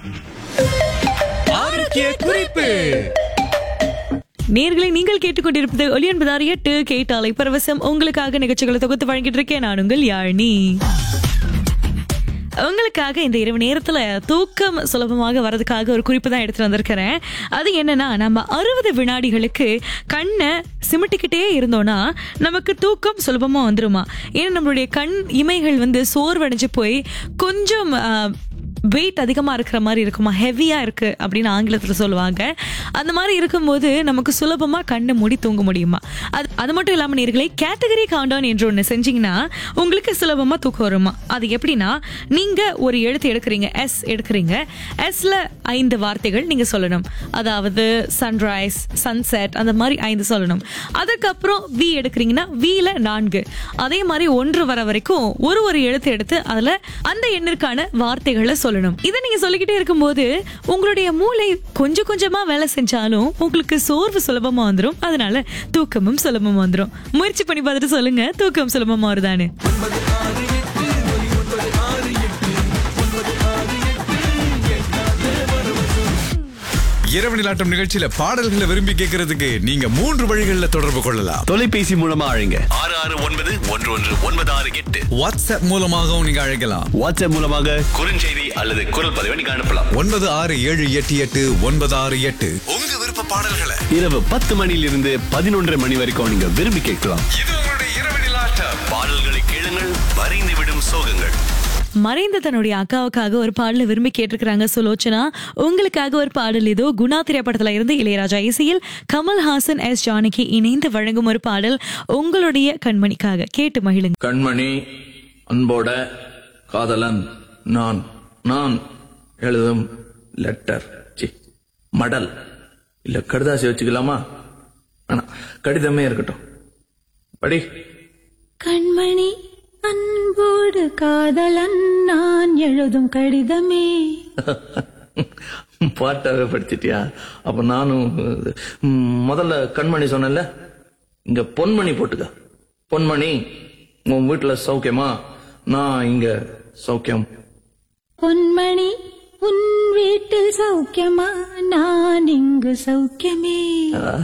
ஆரோக்கிய குறிப்பு நேர்களை நீங்கள் கேட்டுக்கொண்டிருப்பது ஒலி என்பதார் எட்டு கேட்டாலை பரவசம் உங்களுக்காக நிகழ்ச்சிகளை தொகுத்து வழங்கிட்டு இருக்கேன் நான் உங்கள் யாழினி உங்களுக்காக இந்த இரவு நேரத்துல தூக்கம் சுலபமாக வர்றதுக்காக ஒரு குறிப்பு தான் எடுத்துட்டு வந்திருக்கிறேன் அது என்னன்னா நம்ம அறுபது வினாடிகளுக்கு கண்ணை சிமிட்டிக்கிட்டே இருந்தோம்னா நமக்கு தூக்கம் சுலபமா வந்துருமா ஏன்னா நம்மளுடைய கண் இமைகள் வந்து சோர்வடைஞ்சு போய் கொஞ்சம் வெயிட் அதிகமாக இருக்கிற மாதிரி இருக்குமா ஹெவியாக இருக்குது அப்படின்னு ஆங்கிலத்தில் சொல்லுவாங்க அந்த மாதிரி இருக்கும்போது நமக்கு சுலபமாக கண்ணை மூடி தூங்க முடியுமா அது அது மட்டும் இல்லாமல் நேர்களை கேட்டகரி கவுண்டவுன் என்று ஒன்று செஞ்சீங்கன்னா உங்களுக்கு சுலபமாக தூக்கம் வருமா அது எப்படின்னா நீங்கள் ஒரு எழுத்து எடுக்கிறீங்க எஸ் எடுக்கிறீங்க எஸ்ல ஐந்து வார்த்தைகள் நீங்கள் சொல்லணும் அதாவது சன்ரைஸ் சன்செட் அந்த மாதிரி ஐந்து சொல்லணும் அதுக்கப்புறம் வி எடுக்கிறீங்கன்னா வில நான்கு அதே மாதிரி ஒன்று வர வரைக்கும் ஒரு ஒரு எழுத்து எடுத்து அதில் அந்த எண்ணிற்கான வார்த்தைகளை சொல்லணும் இதை நீங்க சொல்லிக்கிட்டே இருக்கும்போது உங்களுடைய மூளை கொஞ்சம் கொஞ்சமா வேலை செஞ்சாலும் உங்களுக்கு சோர்வு சுலபமா வந்துடும் அதனால தூக்கமும் சுலபமா வந்துடும் முயற்சி பண்ணி பார்த்துட்டு சொல்லுங்க தூக்கம் சுலபமா வருதான்னு இரவு நிலாட்டம் நிகழ்ச்சியில பாடல்களை விரும்பி கேட்கறதுக்கு நீங்க மூன்று வழிகளில் தொடர்பு கொள்ளலாம் தொலைபேசி மூலமா அழைங்க ஆறு ஆறு ஒன்பது ஒன்று ஒன்று ஒன்பது ஆறு எட்டு வாட்ஸ்அப் மூலமாகவும் நீங்க அழைக்கலாம் வாட்ஸ்அப் மூலமாக குறுஞ்செய்தி அல்லது குரல் பதிவை நீங்க அனுப்பலாம் ஒன்பது ஆறு ஏழு எட்டு எட்டு ஒன்பது ஆறு எட்டு உங்க விருப்ப பாடல்களை இரவு பத்து மணியிலிருந்து பதினொன்றரை மணி வரைக்கும் நீங்க விரும்பி கேட்கலாம் இது உங்களுடைய இரவு நிலாட்டம் பாடல்களை கேளுங்கள் வரைந்து விடும் சோகங்கள் மறைந்த தன்னுடைய அக்காவுக்காக ஒரு பாடல விரும்பி கேட்டிருக்கிறாங்க சுலோச்சனா உங்களுக்காக ஒரு பாடல் இதோ குணா திரைப்படத்துல இருந்து இளையராஜா இசையில் கமல்ஹாசன் எஸ் ஜானகி இணைந்து வழங்கும் ஒரு பாடல் உங்களுடைய கண்மணிக்காக கேட்டு மகிழுங்க கண்மணி அன்போட காதலன் நான் நான் எழுதும் லெட்டர் சி மடல் இல்ல கடுதாசி வச்சுக்கலாமா ஆனா கடிதமே இருக்கட்டும் படி கண்மணி அன்போடு காதலன் நான் எழுதும் கடிதமே பாட்டாவே படிச்சிட்டியா அப்ப நானும் ம், முதல்ல கண்மணி சொன்னேன்ல இங்க பொன்மணி போட்டுக்க பொன்மணி உன் வீட்டுல சௌக்கியமா நான் இங்க சௌக்கியம் பொன்மணி உன் வீட்டில் சௌக்கியமா நான் இங்கு சௌக்கியமே